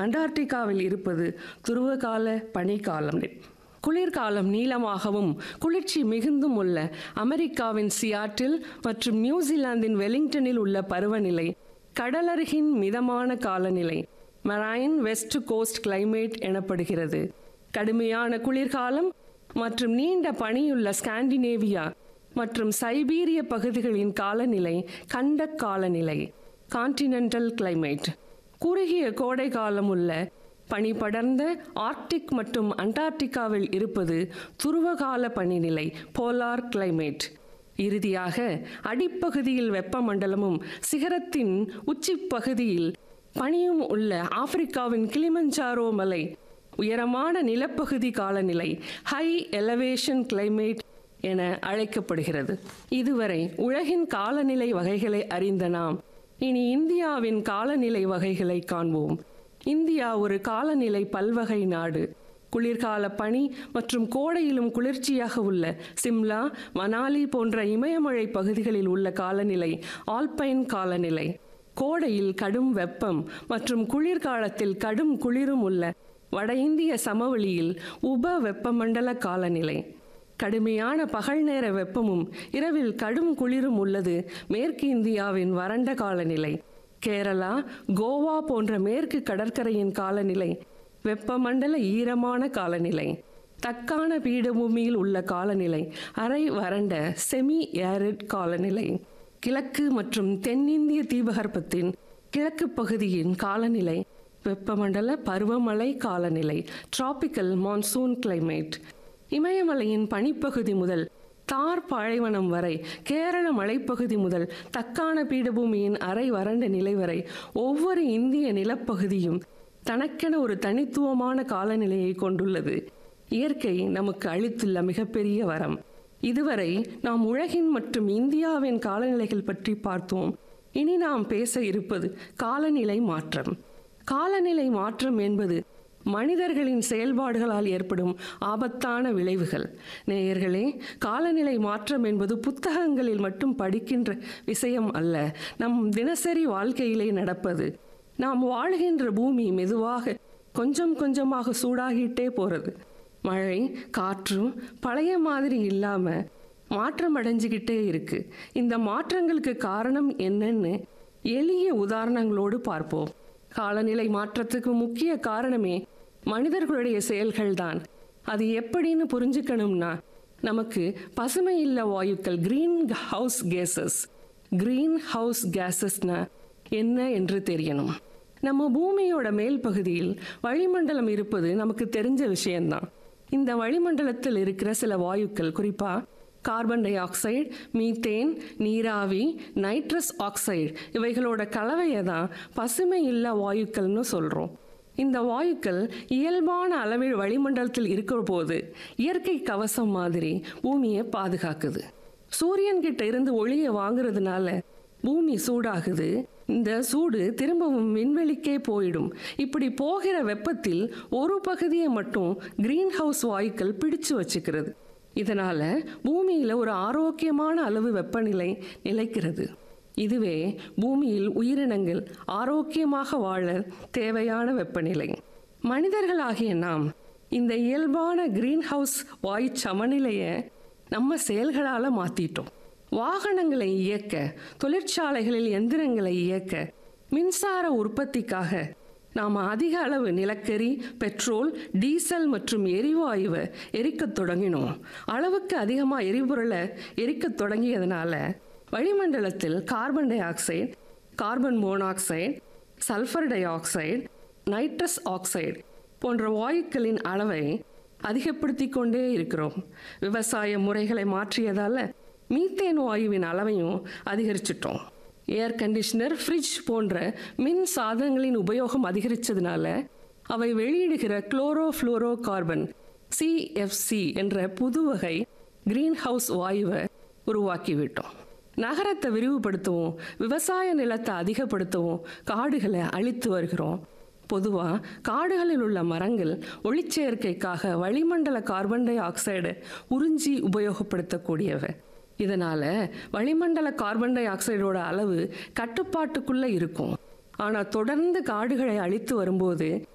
அண்டார்டிகாவில் இருப்பது துருவகால பனிக்காலம் குளிர்காலம் நீளமாகவும் குளிர்ச்சி மிகுந்தும் உள்ள அமெரிக்காவின் சியாட்டில் மற்றும் நியூசிலாந்தின் வெலிங்டனில் உள்ள பருவநிலை கடலருகின் மிதமான காலநிலை மரைன் வெஸ்ட் கோஸ்ட் கிளைமேட் எனப்படுகிறது கடுமையான குளிர்காலம் மற்றும் நீண்ட பனியுள்ள ஸ்காண்டினேவியா மற்றும் சைபீரிய பகுதிகளின் காலநிலை கண்ட காலநிலை கான்டினென்டல் கிளைமேட் குறுகிய கோடை காலம் உள்ள பனி படர்ந்த ஆர்க்டிக் மற்றும் அண்டார்டிகாவில் இருப்பது துருவகால பனிநிலை போலார் கிளைமேட் இறுதியாக அடிப்பகுதியில் வெப்பமண்டலமும் சிகரத்தின் உச்சிப்பகுதியில் பனியும் உள்ள ஆப்பிரிக்காவின் கிளிமஞ்சாரோ மலை உயரமான நிலப்பகுதி காலநிலை ஹை எலவேஷன் கிளைமேட் என அழைக்கப்படுகிறது இதுவரை உலகின் காலநிலை வகைகளை அறிந்த நாம் இனி இந்தியாவின் காலநிலை வகைகளை காண்போம் இந்தியா ஒரு காலநிலை பல்வகை நாடு குளிர்கால பனி மற்றும் கோடையிலும் குளிர்ச்சியாக உள்ள சிம்லா மணாலி போன்ற இமயமழை பகுதிகளில் உள்ள காலநிலை ஆல்பைன் காலநிலை கோடையில் கடும் வெப்பம் மற்றும் குளிர்காலத்தில் கடும் குளிரும் உள்ள வட இந்திய சமவெளியில் உப வெப்பமண்டல காலநிலை கடுமையான பகல் நேர வெப்பமும் இரவில் கடும் குளிரும் உள்ளது மேற்கு இந்தியாவின் வறண்ட காலநிலை கேரளா கோவா போன்ற மேற்கு கடற்கரையின் காலநிலை வெப்பமண்டல ஈரமான காலநிலை தக்கான பீடபூமியில் உள்ள காலநிலை அரை வறண்ட செமி ஏரிட் காலநிலை கிழக்கு மற்றும் தென்னிந்திய தீபகற்பத்தின் கிழக்கு பகுதியின் காலநிலை வெப்பமண்டல பருவமழை காலநிலை டிராபிக்கல் மான்சூன் கிளைமேட் இமயமலையின் பனிப்பகுதி முதல் தார் பாலைவனம் வரை கேரள மலைப்பகுதி முதல் தக்கான பீடபூமியின் அரை வறண்ட நிலை வரை ஒவ்வொரு இந்திய நிலப்பகுதியும் தனக்கென ஒரு தனித்துவமான காலநிலையை கொண்டுள்ளது இயற்கை நமக்கு அளித்துள்ள மிகப்பெரிய வரம் இதுவரை நாம் உலகின் மற்றும் இந்தியாவின் காலநிலைகள் பற்றி பார்த்தோம் இனி நாம் பேச இருப்பது காலநிலை மாற்றம் காலநிலை மாற்றம் என்பது மனிதர்களின் செயல்பாடுகளால் ஏற்படும் ஆபத்தான விளைவுகள் நேயர்களே காலநிலை மாற்றம் என்பது புத்தகங்களில் மட்டும் படிக்கின்ற விஷயம் அல்ல நம் தினசரி வாழ்க்கையிலே நடப்பது நாம் வாழ்கின்ற பூமி மெதுவாக கொஞ்சம் கொஞ்சமாக சூடாகிட்டே போறது மழை காற்றும் பழைய மாதிரி இல்லாம மாற்றம் அடைஞ்சுக்கிட்டே இருக்கு இந்த மாற்றங்களுக்கு காரணம் என்னன்னு எளிய உதாரணங்களோடு பார்ப்போம் காலநிலை மாற்றத்துக்கு முக்கிய காரணமே மனிதர்களுடைய செயல்கள்தான் அது எப்படின்னு புரிஞ்சுக்கணும்னா நமக்கு பசுமை இல்ல வாயுக்கள் greenhouse gases greenhouse கேசஸ்னா என்ன என்று தெரியணும் நம்ம பூமியோட மேல் பகுதியில் வளிமண்டலம் இருப்பது நமக்கு தெரிஞ்ச விஷயம்தான் இந்த வளிமண்டலத்தில் இருக்கிற சில வாயுக்கள் குறிப்பா கார்பன் டை ஆக்சைடு மீத்தேன் நீராவி நைட்ரஸ் ஆக்சைடு இவைகளோட கலவையை தான் பசுமை இல்ல வாயுக்கள்னு சொல்கிறோம் இந்த வாயுக்கள் இயல்பான அளவில் வளிமண்டலத்தில் இருக்கிற போது இயற்கை கவசம் மாதிரி பூமியை பாதுகாக்குது சூரியன் கிட்ட இருந்து ஒளியை வாங்குறதுனால பூமி சூடாகுது இந்த சூடு திரும்பவும் விண்வெளிக்கே போயிடும் இப்படி போகிற வெப்பத்தில் ஒரு பகுதியை மட்டும் கிரீன் ஹவுஸ் வாயுக்கள் பிடிச்சு வச்சுக்கிறது இதனால பூமியில ஒரு ஆரோக்கியமான அளவு வெப்பநிலை நிலைக்கிறது இதுவே பூமியில் உயிரினங்கள் ஆரோக்கியமாக வாழ தேவையான வெப்பநிலை மனிதர்களாகிய நாம் இந்த இயல்பான கிரீன் ஹவுஸ் வாயு சமநிலையை நம்ம செயல்களால் மாத்திட்டோம் வாகனங்களை இயக்க தொழிற்சாலைகளில் எந்திரங்களை இயக்க மின்சார உற்பத்திக்காக நாம் அதிக அளவு நிலக்கரி பெட்ரோல் டீசல் மற்றும் எரிவாயுவை எரிக்கத் தொடங்கினோம் அளவுக்கு அதிகமாக எரிபொருளை எரிக்கத் தொடங்கியதுனால வளிமண்டலத்தில் carbon dioxide carbon monoxide sulphur dioxide nitrous oxide போன்ற வாயுக்களின் அளவை அதிகப்படுத்தி கொண்டே இருக்கிறோம் விவசாய முறைகளை மாற்றியதால மீத்தேன் வாயுவின் அளவையும் அதிகரிச்சிட்டோம் ஏர் கண்டிஷனர் ஃப்ரிட்ஜ் போன்ற மின் சாதனங்களின் உபயோகம் அதிகரித்ததுனால அவை வெளியிடுகிற குளோரோ ஃப்ளோரோ கார்பன் சிஎஃப்சி என்ற புது வகை கிரீன் ஹவுஸ் வாயுவை உருவாக்கிவிட்டோம் நகரத்தை விரிவுபடுத்தவும் விவசாய நிலத்தை அதிகப்படுத்தவும் காடுகளை அழித்து வருகிறோம் பொதுவாக காடுகளில் உள்ள மரங்கள் ஒளிச்சேர்க்கைக்காக வளிமண்டல கார்பன் டை ஆக்சைடு உறிஞ்சி உபயோகப்படுத்தக்கூடியவை இதனால வளிமண்டல கார்பன் டை ஆக்சைடோட அளவு கட்டுப்பாட்டுக்குள்ள இருக்கும் ஆனால் தொடர்ந்து காடுகளை அழித்து வரும்போது